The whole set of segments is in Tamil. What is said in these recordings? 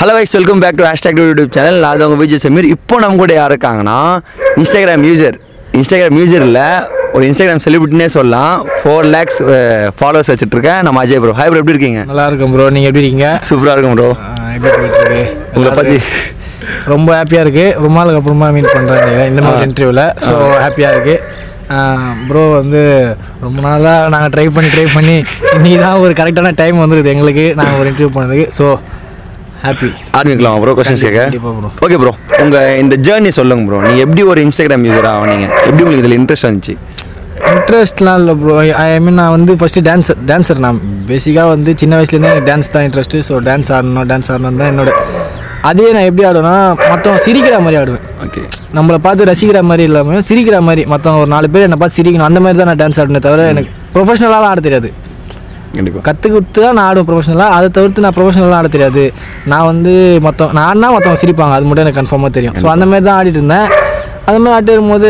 Hello wise welcome back to hashtag YouTube channel நான் அது உங்கள் விஜய் சமீர் இப்போ நம்ம கூட யார் இருக்காங்கன்னா இன்ஸ்டாகிராம் யூசர் இன்ஸ்டாகிராம் யூசரில் ஒரு இன்ஸ்டாகிராம் செலிபிரிட்டினே சொல்லலாம் ஃபோர் லேக்ஸ் ஃபாலோவர்ஸ் வச்சுட்ருக்கேன் நம்ம அஜய் ப்ரோ ஹாய் ப்ரோ எப்படி இருக்கீங்க நல்லா இருக்கும் ப்ரோ நீங்கள் எப்படி இருக்கீங்க சூப்பராக இருக்கும் ப்ரோ ஆ, எப்படி போயிட்டு இருக்கு உங்களை பற்றி ரொம்ப ஹாப்பியாக இருக்குது ரொம்ப நாளுக்கு அப்புறமா மீட் பண்ணுறேன் இந்த மாதிரி இன்டர்வியூவில் ஸோ ஹாப்பியாக இருக்குது ப்ரோ வந்து ரொம்ப நாளாக நாங்கள் ட்ரை பண்ணி ட்ரை பண்ணி இன்னைக்கு தான் ஒரு கரெக்டான டைம் வந்துருக்குது எங்களுக்கு நாங்கள் ஒரு இன்டர்வியூ பண்ணதுக்கு ஸோ ஹாப்பி ஆரம்பிக்கலாம் ப்ரோ கொஸ்டின்ஸ் கேட்க கண்டிப்பா bro. ஓகே ப்ரோ உங்கள் இந்த ஜேர்னி சொல்லுங்க ப்ரோ நீங்கள் எப்படி ஒரு இன்ஸ்டாகிராம் யூஸராக ஆனீங்க எப்படி உங்களுக்கு இதில் இன்ட்ரெஸ்ட் வந்துச்சு இன்ட்ரெஸ்ட்லாம் இல்லை ப்ரோ ஐ மீன் நான் வந்து ஃபஸ்ட்டு டான்ஸர் டான்ஸர் நான் பேசிக்காக வந்து சின்ன வயசுலேருந்தே எனக்கு டான்ஸ் தான் இன்ட்ரெஸ்ட்டு ஸோ டான்ஸ் ஆடணும் டான்ஸ் ஆடணும் தான் என்னோட அதே நான் எப்படி ஆடுவேன்னா மற்றவங்க சிரிக்கிற மாதிரி ஆடுவேன் ஓகே நம்மளை பார்த்து ரசிக்கிற மாதிரி இல்லாமல் சிரிக்கிற மாதிரி மற்றவங்க ஒரு நாலு பேர் என்னை பார்த்து சிரிக்கணும் அந்த மாதிரி தான் நான் டான்ஸ் ஆடினே தவிர எனக்கு ப்ரொஃபஷனலாலாம் ஆட தெரியாது கண்டிப்பாக கற்றுக்கிட்டு தான் நான் ஆடுவேன் ப்ரொஃபஷனலாக அதை தவிர்த்து நான் ப்ரொஃபஷனலாக ஆட தெரியாது நான் வந்து மொத்தம் நான் ஆடினா மற்றவங்க சிரிப்பாங்க அது மட்டும் எனக்கு கன்ஃபார்மாக தெரியும் ஸோ அந்த மாதிரி தான் ஆடிட்டு இருந்தேன் அது மாதிரி ஆடிட்டு இருக்கும்போது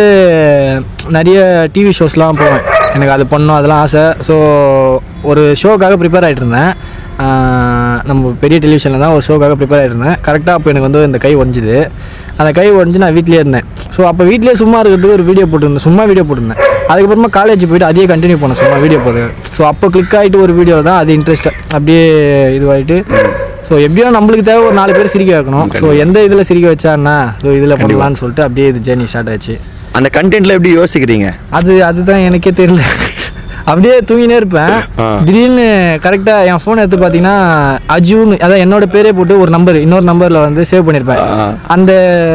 நிறைய டிவி ஷோஸ்லாம் போவேன் எனக்கு அது பண்ணணும் அதெல்லாம் ஆசை ஸோ ஒரு ஷோக்காக ப்ரிப்பேர் ஆகிட்டு இருந்தேன் ஆஹ் நம்ம பெரிய டெலிவிஷனில் தான் ஒரு ஷோக்காக ப்ரிப்பேர் ஆகிட்டு இருந்தேன் கரெக்டாக அப்போ எனக்கு வந்து இந்த கை ஒஞ்சுது அந்த கை ஒடிஞ்சு நான் வீட்லேயே இருந்தேன் ஸோ அப்போ வீட்லேயே சும்மா இருக்கிறதுக்கு ஒரு வீடியோ போட்டிருந்தேன் சும்மா வீடியோ போட்டிருந்தேன் அதுக்கப்புறமா காலேஜ் போயிட்டு அதையே கண்டினியூ பண்ணேன் சும்மா வீடியோ போடுறது ஸோ அப்போ கிளிக் ஆகிட்டு ஒரு வீடியோ தான் அது இன்ட்ரெஸ்ட் அப்படியே இதுவாகிட்டு ஸோ எப்படியோ நம்மளுக்கு தேவை ஒரு நாலு பேர் சிரிக்க வைக்கணும் ஸோ எந்த இதில் சிரிக்க வச்சான்னா ஸோ இதில் பண்ணலான்னு சொல்லிட்டு அப்படியே இது ஜேர்னி ஸ்டார்ட் ஆச்சு அந்த கண்டென்ட்டில் எப்படி யோசிக்கிறீங்க அது அதுதான் எனக்கே தெரியல அப்படியே தூங்கினே இருப்பேன் ஆ. திடீர்னு கரெக்டாக என் ஃபோன் எடுத்து பார்த்தீங்கன்னா அஜுன்னு அதான் என்னோட பேரே போட்டு ஒரு நம்பர் இன்னொரு நம்பரில் வந்து சேவ் பண்ணியிருப்பேன் ஆ. அந்த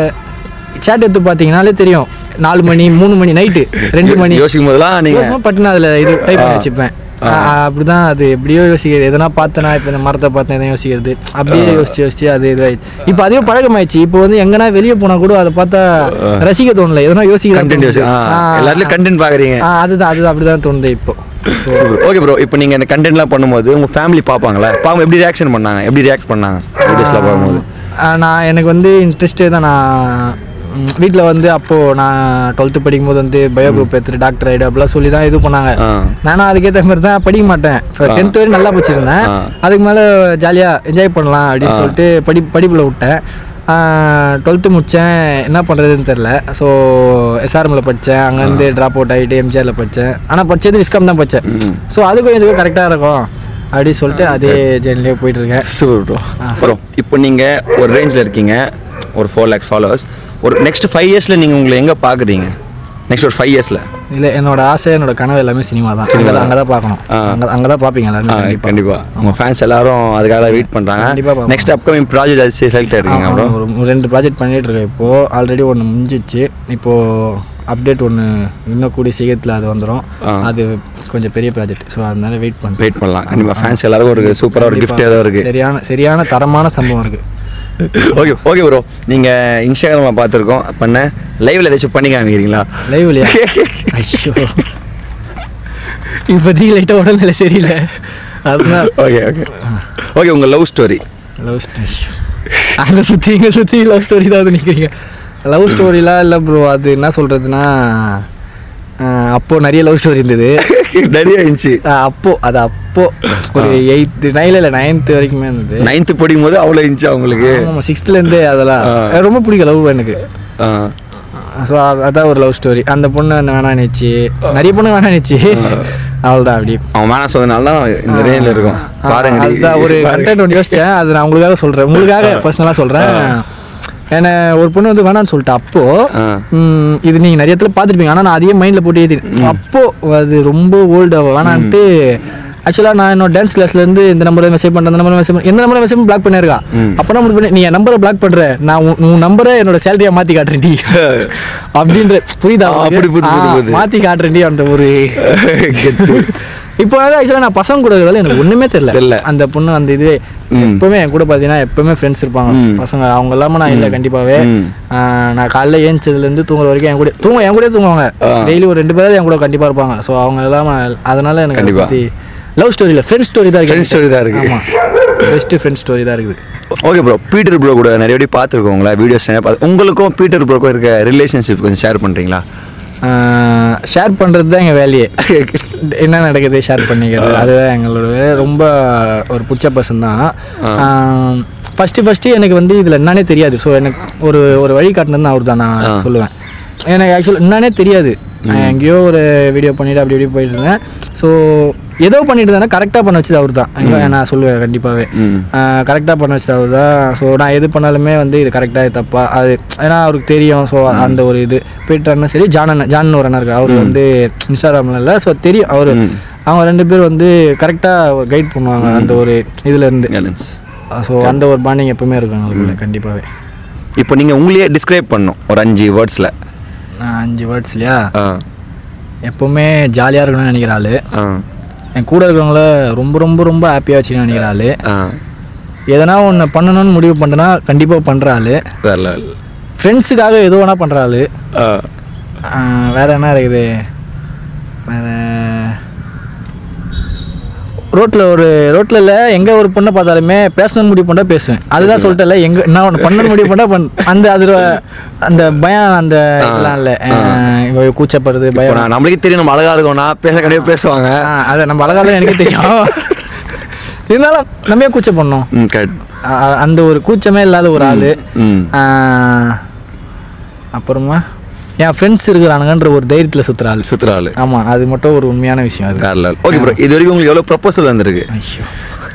சேட் எடுத்து பார்த்தீங்கனாலே தெரியும் நாலு மணி மூணு மணி நைட்டு ரெண்டு மணி யோசிக்கும் போதெல்லாம் நீங்கள் யோசனை பட்டுன்னு அதில் இது டைப் பண்ணி வச்சுப்பேன் ஆ, ஆ, அப்படிதான் அது எப்படியோ யோசிக்கிறது எதனா பார்த்தனா இப்போ இந்த மரத்தை பார்த்தேன் எதனா யோசிக்கிறது அப்படியே யோசிச்சு யோசிச்சு அது இதுவாயிடுச்சு இப்போ அதே பழக்கமாயிடுச்சு இப்போ வந்து எங்கன்னா வெளியே போனால் கூட அதை பார்த்தா ரசிக்க தோணல எதனா யோசிக்க கண்டென்ட் யோசி எல்லாத்துலையும் கண்டென்ட் பார்க்குறீங்க அதுதான் அதுதான் அப்படிதான் தோணுது இப்போ ஓகே ப்ரோ இப்போ நீங்கள் இந்த கண்டென்ட்லாம் பண்ணும்போது உங்கள் ஃபேமிலி பார்ப்பாங்களா பாவங்க எப்படி ரியாக்ஷன் பண்ணாங்க எப்படி ரியாக்ட் பண்ணாங்க வீடியோஸ்லாம் பார்க்கும்போது ஆ, நான் எனக்கு வந்து இன்ட்ரெஸ்ட்டே தான் நான் வீட்டில் வந்து அப்போது நான் டுவெல்த்து படிக்கும்போது வந்து பயோ குரூப் எடுத்துட்டு டாக்டர் ஆகிடு அப்படிலாம் சொல்லி தான் இது பண்ணாங்க ஆ. நானும் அதுக்கேற்ற மாதிரி தான் படிக்க மாட்டேன் டென்த் வரையும் நல்லா படிச்சிருந்தேன் ஆ. அதுக்கு மேலே ஜாலியாக என்ஜாய் பண்ணலாம் அப்படின்னு சொல்லிட்டு படி படிப்பில் விட்டேன் டுவெல்த்து முடித்தேன் என்ன பண்ணுறதுன்னு தெரில ஸோ எஸ்ஆர்எம்மில் படித்தேன் அங்கேருந்து ட்ராப் அவுட் ஆகிட்டு எம்ஜிஆரில் படித்தேன் ஆனால் படித்தது விஸ்காம் தான் படித்தேன் ஸோ அதுக்கும் இதுக்கும் கரெக்டாக இருக்கும் அப்படின்னு சொல்லிட்டு அதே ஜேர்னிலே போயிட்டுருக்கேன் சூப்பர் ப்ரோ ப்ரோ இப்போ நீங்கள் ஒரு ரேஞ்சில் இருக்கீங்க ஒரு ஃபோர் லேக்ஸ் ஃபாலோவர்ஸ் ஒரு நெக்ஸ்ட் ஃபைவ் இயர்ஸில் நீங்கள் உங்களை எங்கே பார்க்குறீங்க நெக்ஸ்ட் ஒரு ஃபைவ் இயர்ஸில் இல்லை என்னோட ஆசை என்னோட கனவு எல்லாமே சினிமா தான் அங்கே தான் அங்கே தான் பார்க்கணும் ஆ. அங்கே அங்கே தான் பார்ப்பீங்க எல்லாருமே கண்டிப்பாக கண்டிப்பாக நம்ம ஃபேன்ஸ் எல்லாரும் அதுக்காக வெயிட் பண்ணுறாங்க கண்டிப்பா பார்ப்போம். நெக்ஸ்ட் அப்கமிங் ப்ராஜெக்ட் அது செலக்ட் ஆயிருக்கீங்க ப்ரோ ஒரு ஒரு ரெண்டு ப்ராஜெக்ட் பண்ணிட்டு இருக்கேன் இப்போது ஆல்ரெடி ஒன்று முடிஞ்சிச்சு இப்போது அப்டேட் ஒன்று இன்னும் கூடிய சீக்கிரத்தில் அது வந்துடும் ஆ. அது கொஞ்சம் பெரிய ப்ராஜெக்ட் ஸோ அதனால வெயிட் பண்ணுறேன் வெயிட் பண்ணலாம் கண்டிப்பாக ஃபேன்ஸ் எல்லாருக்கும் ஒரு சூப்பராக ஒரு கிஃப்ட் ஏதோ இருக்குது சரியான சரியான தரமான சம்பவம் இருக்குது ஓகே ஓகே ப்ரோ நீங்கள் இன்ஸ்டாகிராமில் பார்த்துருக்கோம் பண்ண லைவில் ஏதாச்சும் பண்ணி காமிக்கிறீங்களா லைவ் இல்லையா ஐயோ இப்போதைக்கு லைட்டாக உடல்நிலை சரியில்லை அதுதான் ஓகே ஓகே ஓகே உங்கள் லவ் ஸ்டோரி லவ் ஸ்டோரி அங்கே சுற்றி இங்கே சுற்றி லவ் ஸ்டோரி தான் வந்து நிற்கிறீங்க லவ் ஸ்டோரிலாம் இல்லை ப்ரோ அது என்ன சொல்கிறதுனா அப்போது நிறைய லவ் ஸ்டோரி இருந்தது நிறைய இருந்துச்சு ஆஹ் அப்போ அது அப்போ ஒரு எயித்து நைனில் இல்லை நைன்த்து வரைக்குமே இருந்தது நைன்த்து படிக்கும் போது அவ்வளோ இருந்துச்சு அவங்களுக்கு ஆமாம் சிக்ஸ்த்துலேருந்தே அதெல்லாம் ஆ. எனக்கு ரொம்ப பிடிக்கும் லவ் எனக்கு ஆ. ஸோ அதான் ஒரு லவ் ஸ்டோரி அந்த பொண்ணு அந்த வேணான்னுச்சு நிறைய பொண்ணு வேணான்னுச்சு அவ்வளோதான் அப்படி அவன் வேணாம் சொன்னதுனால தான் இந்த ரேஞ்சில் இருக்கும் பாருங்க டி. அதுதான் ஒரு பாருங்க. கண்டென்ட் ஒன்று யோசித்தேன் அது நான் உங்களுக்காக சொல்கிறேன் உங்களுக்காக பர்சனலாக சொல்கிறேன் என்ன ஒரு பொண்ணு வந்து வேணான்னு சொல்லிட்டு அப்போ ஆ. ம், இது நீங்கள் நிறைய இடத்துல பார்த்துருப்பீங்க ஆனால் நான் அதையே மைண்டில் போட்டு ஏற்றி அப்போ அது ரொம்ப ஓல்டு வேணான்ட்டு ஆக்சுவலாக நான் என்னோட டான்ஸ் கிளாஸ்லேருந்து இந்த நம்பரை மெசேஜ் பண்ணுறேன் இந்த நம்பரை மெசேஜ் பண்ண எந்த நம்பரை மெசேஜ் பிளாக் பண்ணிருக்கா அப்போ நம்ம பண்ணி நீ என் நம்பரை பிளாக் பண்ணுற நான் உன் உன் நம்பரை என்னோட சேலரியாக மாற்றி காட்டுறேன் டி அப்படின்ற புரியுதா ஆ, அப்படி புரியுது, புரியுது, புரியுது. மாற்றி காட்டுறேன் டி அந்த ஒரு கெத்து. இப்போ வந்து ஆக்சுவலாக நான் பசங்க கூட இருக்கிறதால எனக்கு ஒன்றுமே தெரியல தெரியல. அந்த பொண்ணு அந்த இதுவே எப்பவுமே என் கூட பார்த்தீங்கன்னா எப்பவுமே ஃப்ரெண்ட்ஸ் இருப்பாங்க பசங்க அவங்க இல்லாமல் நான் இல்லை கண்டிப்பாகவே ம். நான் காலைல ஏஞ்சதுலேருந்து தூங்குற வரைக்கும் என் கூட தூங்க என் கூட தூங்குவாங்க டெய்லி ஒரு ரெண்டு பேரும் என் கூட கண்டிப்பாக இருப்பாங்க ஸோ அவங்க இல்லாமல் அதனால எனக்கு அதை கண்டிப்பா. பற்றி லவ் ஸ்டோரி இல்லை ஃப்ரெண்ட் ஸ்டோரி தான் Friend story தான் இருக்கு. ஆமாம் பெஸ்ட்டு ஃப்ரெண்ட் ஸ்டோரி தான் இருக்குது ஓகே ப்ரோ பீட்டர் ப்ரோ கூட நிறைய வாட்டி பார்த்துருக்கோம் உங்களை வீடியோஸ் நிறைய பார்த்து உங்களுக்கும் பீட்டர் ப்ரோக்கும் இருக்க ரிலேஷன்ஷிப் கொஞ்சம் ஷேர் பண்ணுறீங்களா ஷேர் பண்ணுறது தான் எங்கள் வேலையே என்ன நடக்குது ஷேர் பண்ணிக்கிறது அதுதான் எங்களோட வேலை. ரொம்ப ஒரு பிடிச்ச பர்சன் தான் ஃபஸ்ட்டு ஃபஸ்ட்டு எனக்கு வந்து இதில் என்னன்னே தெரியாது ஸோ எனக்கு ஒரு ஒரு வழி காட்டினது அவர் தான் நான் சொல்லுவேன் எனக்கு ஆக்சுவலாக என்னன்னே தெரியாது நான் எங்கேயோ ஒரு வீடியோ பண்ணிட்டு அப்படி இப்படி போயிட்டு இருந்தேன் ஸோ ஏதோ பண்ணிட்டு இருந்தேன்னா கரெக்டாக பண்ண வச்சது அவர் தான் நான் சொல்லுவேன் கண்டிப்பாகவே கரெக்டாக பண்ண வச்சது அவர் தான் ஸோ நான் எது பண்ணாலுமே வந்து இது கரெக்டாக இது தப்பா அது ஏன்னா அவருக்கு தெரியும் ஸோ அந்த ஒரு இது போயிட்டாருன்னா சரி ஜானன் ஜானன் ஒரு அண்ணா இருக்கு அவர் வந்து இன்ஸ்டாகிராமில் இல்லை ஸோ தெரியும் அவர் அவங்க ரெண்டு பேர் வந்து கரெக்டாக கைட் பண்ணுவாங்க அந்த ஒரு இதுல இருந்து Guidance. ஸோ அந்த ஒரு பாண்டிங் எப்பவுமே இருக்கும் எங்களுக்குள்ள கண்டிப்பாகவே இப்போ நீங்கள் உங்களையே டிஸ்கிரைப் பண்ணணும் ஒரு அஞ்சு வேர்ட்ஸில் அஞ்சு வேர்ட்ஸ் இல்லையா ஆ எப்போவுமே ஜாலியாக இருக்கணும்னு நினைக்கிற ஆள் ஆ என் கூட இருக்கிறவங்கள ரொம்ப ரொம்ப ரொம்ப ஹாப்பியாக வச்சுக்கணும்னு நினைக்கிற ஆள் ஆ எதனா ஒன்று பண்ணணும்னு முடிவு பண்ணுறேன்னா கண்டிப்பாக பண்ணுற ஆள் வேற level. ஃப்ரெண்ட்ஸுக்காக எது வேணால் பண்ணுற ஆள் ஆ வேறு என்ன இருக்குது வேறு ரோட்டில் ஒரு ரோட்டில் இல்லை எங்கே ஒரு பொண்ணை பார்த்தாலுமே பேசணும்னு முடிவு பண்ணால் பேசுவேன் அதுதான் சொல்லிட்டல எங்கே நான் ஒன்று பண்ணணும்னு முடிவு பண்ணால் பண் அந்த அது அந்த பயம் அந்த இதெல்லாம் இல்லை இவ கூச்சப்படுறது இப்போ பயம் நான் நம்மளுக்கே தெரியும் நம்ம அழகா இருக்கோம்னா பேச கண்டிப்பாக பேசுவாங்க ஆ, அதை நம்ம அழகால எனக்கு தெரியும் இருந்தாலும் நம்ம ஏன் கூச்சம் பண்ணோம் ம் கரெக்ட் அந்த ஒரு கூச்சமே இல்லாத ஒரு ஆள் ம் அப்புறமா என் ஃப்ரெண்ட்ஸ் இருக்கிறானுங்கன்ற ஒரு தைரியத்தில் சுற்றுற ஆள் சுற்றுற ஆள் ஆமாம் அது மட்டும் ஒரு உண்மையான விஷயம் அது வேற லெவல் ஓகே ப்ரோ இது வரைக்கும் உங்களுக்கு எவ்வளோ ப்ரப்போசல் வந்திருக்கு ஐயோ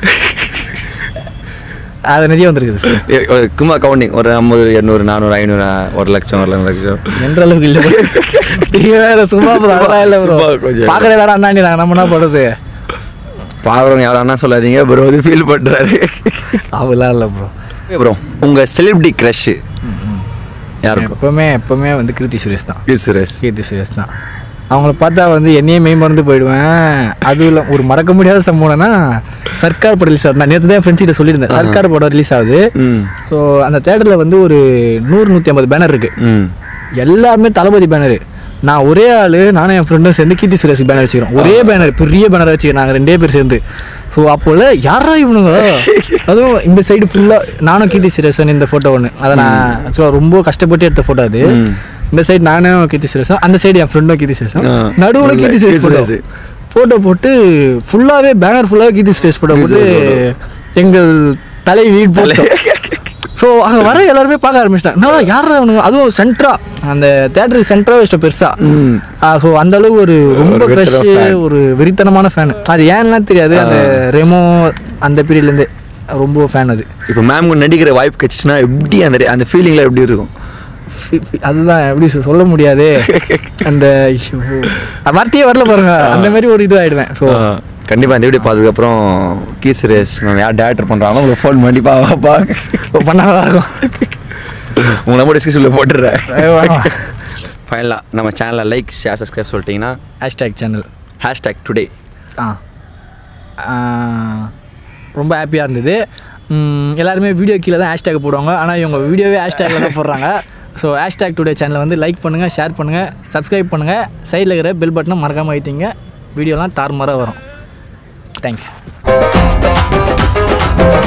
அது நிறைய வந்திருக்குது ஏ, ஒரு சும்மா கவுண்டிங் ஒரு ஐம்பது எண்ணூறு நானூறு ஐநூறு ஒரு லட்சம் ஒரு லட்சம் என்ற அளவுக்கு இல்லை bro. நீங்க வேற சும்மா bro, அதெல்லாம் இல்லை ப்ரோ சும்மா கொஞ்சம். பார்க்குற வேற அண்ணாண்டி நாங்கள் நம்ம என்ன பண்ணுறது பார்க்குறவங்க யாரும் அண்ணா சொல்லாதீங்க ப்ரோ இது ஃபீல் பண்ணுறாரு அவெல்லாம் இல்லை ப்ரோ ஓகே ப்ரோ உங்கள் செலிபிரிட்டி க்ரஷ் யாருக்கும் எப்போவுமே எப்போவுமே வந்து கீர்த்தி சுரேஷ் தான் கீத் சுரேஷ் கீர்த்தி சுரேஷ் தான் அவங்கள பார்த்தா வந்து என்னையே மெய் மறந்து போயிடுவேன் அதுவும் இல்லை ஒரு மறக்க முடியாத சம்பவம்னா சர்க்கார் படம் ரிலீஸ் ஆகுது நான் நேற்று தான் ஃப்ரெண்ட்ஸ் கிட்ட சொல்லியிருந்தேன் சர்க்கார் படம் ரிலீஸ் ஆகுது ம் ஸோ அந்த தேட்டரில் வந்து ஒரு நூறு நூற்றி ஐம்பது பேனர் இருக்குது ம் எல்லாருமே தளபதி பேனர் நான் ஒரே ஆள் நானும் என் ஃப்ரெண்டும் சேர்ந்து கீர்த்தி சுரேஷ் பேனர் வச்சுக்கிறோம் ஒரே பேனர் பெரிய பேனர் வச்சுக்கிறோம் நாங்கள் ரெண்டே பேர் சேர்ந்து ஸோ அப்போல யாரா இவனுங்க அதுவும் இந்த சைடு ஃபுல்லாக நானும் கீர்த்தி சுரேஷன் இந்த ஃபோட்டோ ஒன்று அதை நான் ஆக்சுவலாக ரொம்ப கஷ்டப்பட்டு எடுத்த ஃபோட்டோ அது இந்த சைடு நானும் கீர்த்தி சுரேஷன் அந்த சைடு என் ஃப்ரெண்டும் கீர்த்தி சுரேஷன் ஆ. நடுவில் கீர்த்தி சுரேஷ் கீர்த்தி ஃபோட்டோ சுரேஷ். ஃபோட்டோ போட்டு ஃபுல்லாகவே பேனர் ஃபுல்லாக கீர்த்தி சுரேஷ் ஃபோட்டோ போட்டு எங்கள் தலை வீடு போட்டு ஸோ அங்கே வர எல்லாருமே பார்க்க ஆரம்பிச்சிட்டாங்க நான் யார் அவனுங்க அதுவும் சென்ட்ரா அந்த தேட்டருக்கு சென்ட்ரா வச்சிட்ட பெருசா ஸோ அந்த அளவு ஒரு ரொம்ப ஒரு க்ரஷ் வெறித்தன fan. ஒரு வெறித்தனமான ஃபேன் அது ஏன்லாம் தெரியாது அந்த ரெமோ அந்த பீரியட்லேருந்து ரொம்ப ஃபேன் அது இப்போ மேம் நடிக்கிற வாய்ப்பு கிடைச்சிச்சுன்னா எப்படி அந்த அந்த ஃபீலிங்கில் எப்படி இருக்கும் ஃபி- ஃபி- அதுதான் எப்படி சொ- சொல்ல முடியாது அந்த ஐயோ, வார்த்தையே வரல பாருங்க அந்த மாதிரி ஒரு இது ஆயிடுவேன் ஸோ கண்டிப்பாக இந்த வீடியோ பார்த்ததுக்கப்புறம் கீ சுரேஷ் மேம் யார் டேரக்டர் பண்ணுறாங்களோ உங்களுக்கு ஃபோன் பண்ணி பாப்பா பண்ணாதான் இருக்கும் உங்களை நம்ம டிஸ்கஷனில் போட்டுடுறேன் ஐயோ, வேணாம். ஃபைனலாக நம்ம சேனலில் லைக் ஷேர் சப்ஸ்கிரைப் சொல்லிட்டீங்கன்னா ஹேஷ்டேக் சேனல் ஹேஷ்டேக் டுடே ஆ ஆ, ரொம்ப ஹாப்பியாக இருந்தது ம், எல்லாருமே வீடியோ கீழே தான் ஹேஷ்டேக் போடுவாங்க ஆனால் இவங்க வீடியோவே ஹேஷ்டேக்கில் தான் போடுறாங்க ஸோ ஹேஷ்டேக் டுடே சேனலை வந்து லைக் பண்ணுங்கள் ஷேர் பண்ணுங்கள் சப்ஸ்கிரைப் பண்ணுங்கள் சைடில் இருக்கிற பெல் பட்டனை மறக்காமல் வைத்தீங்க வீடியோலாம் தாறுமாறாக வரும் தேங்க்ஸ்